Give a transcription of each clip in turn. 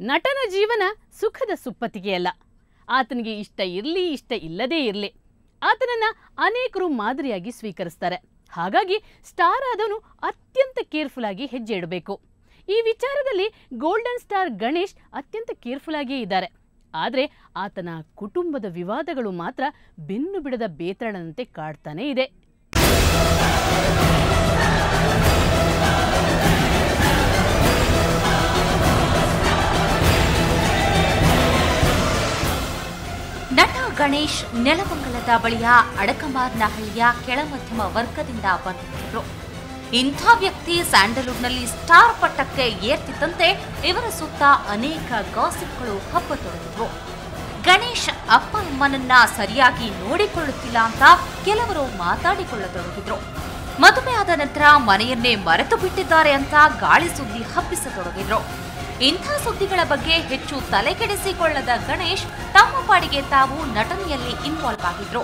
ನಟನ ಜೀವನ ಸುಖದ ಸುಪ್ಪತ್ತಿಗೆಯಲ್ಲ ಆತನಿಗೆ ಇಷ್ಟ ಇರಲಿ ಇಷ್ಟ ಇಲ್ಲದೇ ಇರಲಿ ಆತನನ್ನ ಅನೇಕರು ಮಾದರಿಯಾಗಿ ಸ್ವೀಕರಿಸ್ತಾರೆ ಹಾಗಾಗಿ ಸ್ಟಾರ್ ಆದವನು ಅತ್ಯಂತ ಕೇರ್ಫುಲ್ ಆಗಿ ಹೆಜ್ಜೆ ಇಡಬೇಕು ಈ ವಿಚಾರದಲ್ಲಿ ಗೋಲ್ಡನ್ ಸ್ಟಾರ್ ಗಣೇಶ್ ಅತ್ಯಂತ ಕೇರ್ಫುಲ್ ಆಗಿಯೇ ಇದ್ದಾರೆ ಆದರೆ ಆತನ ಕುಟುಂಬದ ವಿವಾದಗಳು ಮಾತ್ರ ಬೆನ್ನು ಬಿಡದ ಬೇತಾಳನಂತೆ ಕಾಡ್ತಾನೇ ಇದೆ ನಟ ಗಣೇಶ್ ನೆಲಮಂಗಲದ ಬಳಿಯ ಅಡಕಮಾರ್ನಹಳ್ಳಿಯ ಕೆಳಮಧ್ಯಮ ವರ್ಗದಿಂದ ಬಂದಿದ್ದರು ಇಂಥ ವ್ಯಕ್ತಿ ಸ್ಯಾಂಡಲ್ವುಡ್ನಲ್ಲಿ ಸ್ಟಾರ್ ಪಟ್ಟಕ್ಕೆ ಏರ್ತಿದ್ದಂತೆ ಇವರ ಸುತ್ತ ಅನೇಕ ಗಾಸಿಪ್ಗಳು ಹಬ್ಬತೊಡಗಿದ್ವು ಗಣೇಶ್ ಅಪ್ಪ ಅಮ್ಮನನ್ನ ಸರಿಯಾಗಿ ನೋಡಿಕೊಳ್ಳುತ್ತಿಲ್ಲ ಅಂತ ಕೆಲವರು ಮಾತಾಡಿಕೊಳ್ಳತೊಡಗಿದ್ರು ಮದುವೆ ಆದ ನಂತರ ಮನೆಯನ್ನೇ ಮರೆತು ಬಿಟ್ಟಿದ್ದಾರೆ ಅಂತ ಗಾಳಿ ಸುದ್ದಿ ಹಬ್ಬಿಸತೊಡಗಿದ್ರು ಇಂಥ ಸುದ್ದಿಗಳ ಬಗ್ಗೆ ಹೆಚ್ಚು ತಲೆಕೆಡಿಸಿಕೊಳ್ಳದ ಗಣೇಶ್ ತಮ್ಮ ಪಾಡಿಗೆ ತಾವು ನಟನೆಯಲ್ಲಿ ಇನ್ವಾಲ್ವ್ ಆಗಿದ್ರು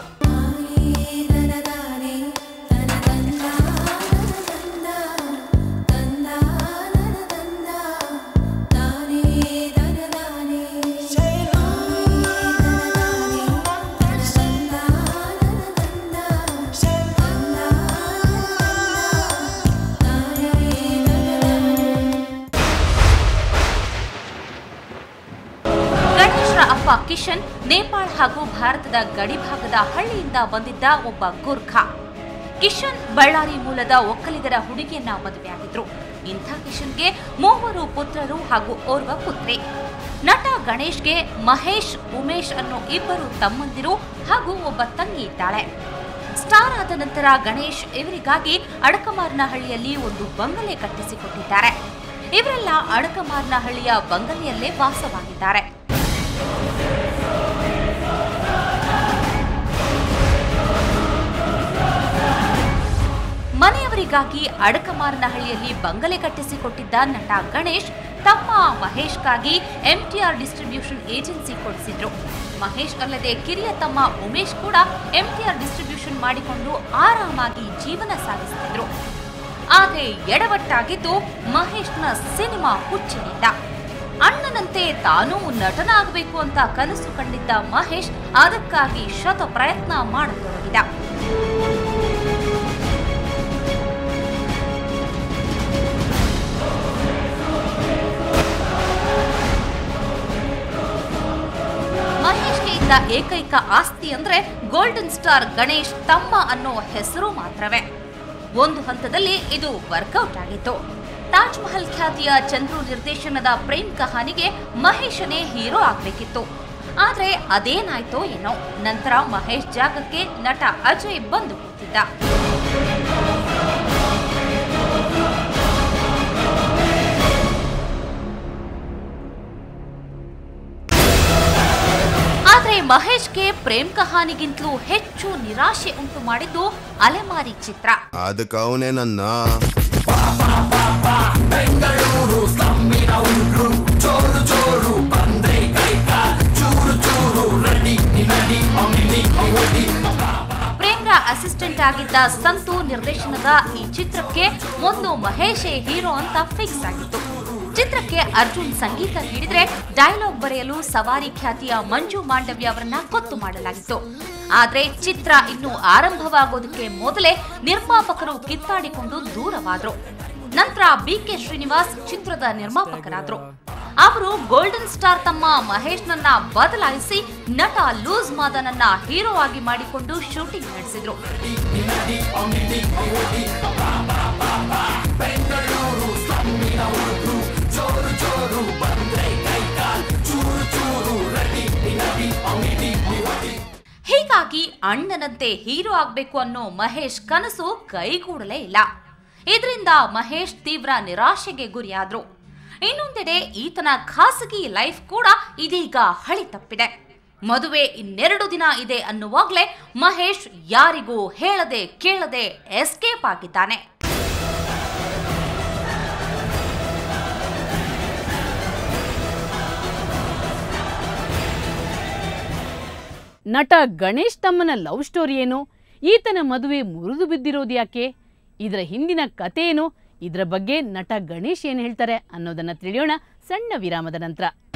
ಗಣೇಶ್ರ ಅಪ್ಪ ಕಿಶನ್ ನೇಪಾಳ ಹಾಗೂ ಭಾರತದ ಗಡಿಭಾಗದ ಹಳ್ಳಿಯಿಂದ ಬಂದಿದ್ದ ಒಬ್ಬ ಗುರ್ಖಾ ಕಿಶನ್ ಬಳ್ಳಾರಿ ಮೂಲದ ಒಕ್ಕಲಿಗರ ಹುಡುಗಿಯನ್ನ ಮದುವೆಯಾಗಿದ್ರು ಇಂಥ ಕಿಶನ್ಗೆ ಮೂವರು ಪುತ್ರರು ಹಾಗೂ ಓರ್ವ ಪುತ್ರಿ ನಟ ಗಣೇಶ್ಗೆ ಮಹೇಶ್ ಉಮೇಶ್ ಅನ್ನೋ ಇಬ್ಬರು ತಮ್ಮಂದಿರು ಹಾಗೂ ಒಬ್ಬ ತಂಗಿ ಇದ್ದಾಳೆ ಸ್ಟಾರ್ ಆದ ನಂತರ ಗಣೇಶ್ ಇವರಿಗಾಗಿ ಅಡಕಮಾರ್ನಹಳ್ಳಿಯಲ್ಲಿ ಒಂದು ಬಂಗಲೆ ಕಟ್ಟಿಸಿಕೊಟ್ಟಿದ್ದಾರೆ ಇವರೆಲ್ಲ ಅಡಕಮಾರ್ನಹಳ್ಳಿಯ ಬಂಗಲೆಯಲ್ಲೇ ವಾಸವಾಗಿದ್ದಾರೆ ಮನೆಯವರಿಗಾಗಿ ಅಡಕಮಾರನಹಳ್ಳಿಯಲ್ಲಿ ಬಂಗಲೆ ಕಟ್ಟಿಸಿಕೊಟ್ಟಿದ್ದ ನಟ ಗಣೇಶ್ ತಮ್ಮ ಮಹೇಶ್ಗಾಗಿ ಎಂಟಿಆರ್ ಡಿಸ್ಟ್ರಿಬ್ಯೂಷನ್ ಏಜೆನ್ಸಿ ಕೊಡಿಸಿದ್ರು ಮಹೇಶ್ ಅಲ್ಲದೆ ಕಿರಿಯ ತಮ್ಮ ಉಮೇಶ್ ಕೂಡ ಎಂಟಿಆರ್ ಡಿಸ್ಟ್ರಿಬ್ಯೂಷನ್ ಮಾಡಿಕೊಂಡು ಆರಾಮಾಗಿ ಜೀವನ ಸಾಗಿಸುತ್ತಿದ್ರು ಆದರೆ ಎಡವಟ್ಟಾಗಿದ್ದು ಮಹೇಶ್ನ ಸಿನಿಮಾ ಹುಚ್ಚಿನಿಂದ ಅಣ್ಣನಂತೆ ತಾನೂ ನಟನಾಗಬೇಕು ಅಂತ ಕನಸು ಕಂಡಿದ್ದ ಮಹೇಶ್ ಅದಕ್ಕಾಗಿ ಶತ ಪ್ರಯತ್ನ ಮಾಡತೊಡಗಿದ ಮಹೇಶ್ಗೆ ಇದ್ದ ಏಕೈಕ ಆಸ್ತಿ ಅಂದ್ರೆ ಗೋಲ್ಡನ್ ಸ್ಟಾರ್ ಗಣೇಶ್ ತಮ್ಮ ಅನ್ನೋ ಹೆಸರು ಮಾತ್ರವೇ ಒಂದು ಹಂತದಲ್ಲಿ ಇದು ವರ್ಕೌಟ್ ಆಗಿತ್ತು ತಾಜ್ ಮಹಲ್ ಖ್ಯಾತಿಯ ಚಂದ್ರು ನಿರ್ದೇಶನದ ಪ್ರೇಮ್ ಕಹಾನಿಗೆ ಮಹೇಶನೇ ಹೀರೋ ಆಗ್ಬೇಕಿತ್ತು ಆದ್ರೆ ಅದೇನಾಯ್ತೋ ಏನೋ ನಂತರ ಮಹೇಶ್ ಜಾಗಕ್ಕೆ ನಟ ಅಜಯ್ ಬಂದು ಕೂತಿದ್ದ ಆದ್ರೆ ಮಹೇಶ್ಗೆ ಪ್ರೇಮ್ ಕಹಾನಿಗಿಂತಲೂ ಹೆಚ್ಚು ನಿರಾಶೆ ಉಂಟು ಮಾಡಿದ್ದು ಅಲೆಮಾರಿ ಚಿತ್ರ ಅದಕ್ಕೆ ಅವನೇ ನನ್ನ ಪ್ರೇಮ್ರ ಅಸಿಸ್ಟೆಂಟ್ ಆಗಿದ್ದ ಸಂತು ನಿರ್ದೇಶನದ ಈ ಚಿತ್ರಕ್ಕೆ ಒಂದು ಮಹೇಶೇ ಹೀರೋ ಅಂತ ಫಿಕ್ಸ್ ಆಗಿತ್ತು ಚಿತ್ರಕ್ಕೆ ಅರ್ಜುನ್ ಸಂಗೀತ ನೀಡಿದ್ರೆ ಡೈಲಾಗ್ ಬರೆಯಲು ಸವಾರಿ ಖ್ಯಾತಿಯ ಮಂಜು ಮಾಂಡವ್ಯ ಅವರನ್ನ ಗೊತ್ತು ಮಾಡಲಾಗಿತ್ತು ಆದ್ರೆ ಚಿತ್ರ ಇನ್ನು ಆರಂಭವಾಗೋದಕ್ಕೆ ಮೊದಲೇ ನಿರ್ಮಾಪಕರು ಕಿತ್ತಾಡಿಕೊಂಡು ದೂರವಾದ್ರು ನಂತರ ಬಿ ಕೆ ಶ್ರೀನಿವಾಸ್ ಚಿತ್ರದ ನಿರ್ಮಾಪಕರಾದ್ರು ಅವರು ಗೋಲ್ಡನ್ ಸ್ಟಾರ್ ತಮ್ಮ ಮಹೇಶ್ನನ್ನ ಬದಲಾಯಿಸಿ ನಟ ಲೂಸ್ ಮಾದನನ್ನ ಹೀರೋ ಆಗಿ ಮಾಡಿಕೊಂಡು ಶೂಟಿಂಗ್ ನಡೆಸಿದ್ರು ಹೀಗಾಗಿ ಅಣ್ಣನಂತೆ ಹೀರೋ ಆಗ್ಬೇಕು ಅನ್ನೋ ಮಹೇಶ್ ಕನಸು ಕೈಗೂಡಲೇ ಇಲ್ಲ ಇದರಿಂದ ಮಹೇಶ್ ತೀವ್ರ ನಿರಾಶೆಗೆ ಗುರಿಯಾದ್ರು ಇನ್ನೊಂದೆಡೆ ಈತನ ಖಾಸಗಿ ಲೈಫ್ ಕೂಡ ಇದೀಗ ಹಳಿ ತಪ್ಪಿದೆ ಮದುವೆ ಇನ್ನೆರಡು ದಿನ ಇದೆ ಅನ್ನುವಾಗ್ಲೇ ಮಹೇಶ್ ಯಾರಿಗೂ ಹೇಳದೆ ಕೇಳದೆ ಎಸ್ಕೇಪ್ ಆಗಿದ್ದಾನೆ ನಟ ಗಣೇಶ್ ತಮ್ಮನ ಲವ್ ಸ್ಟೋರಿ ಏನು ಈತನ ಮದುವೆ ಮುರಿದು ಬಿದ್ದಿರೋದು ಯಾಕೆ ಇದರ ಹಿಂದಿನ ಕತೆ ಏನು ಇದರ ಬಗ್ಗೆ ನಟ ಗಣೇಶ್ ಏನು ಹೇಳ್ತಾರೆ ಅನ್ನೋದನ್ನ ತಿಳಿಯೋಣ ಸಣ್ಣ ವಿರಾಮದ ನಂತರ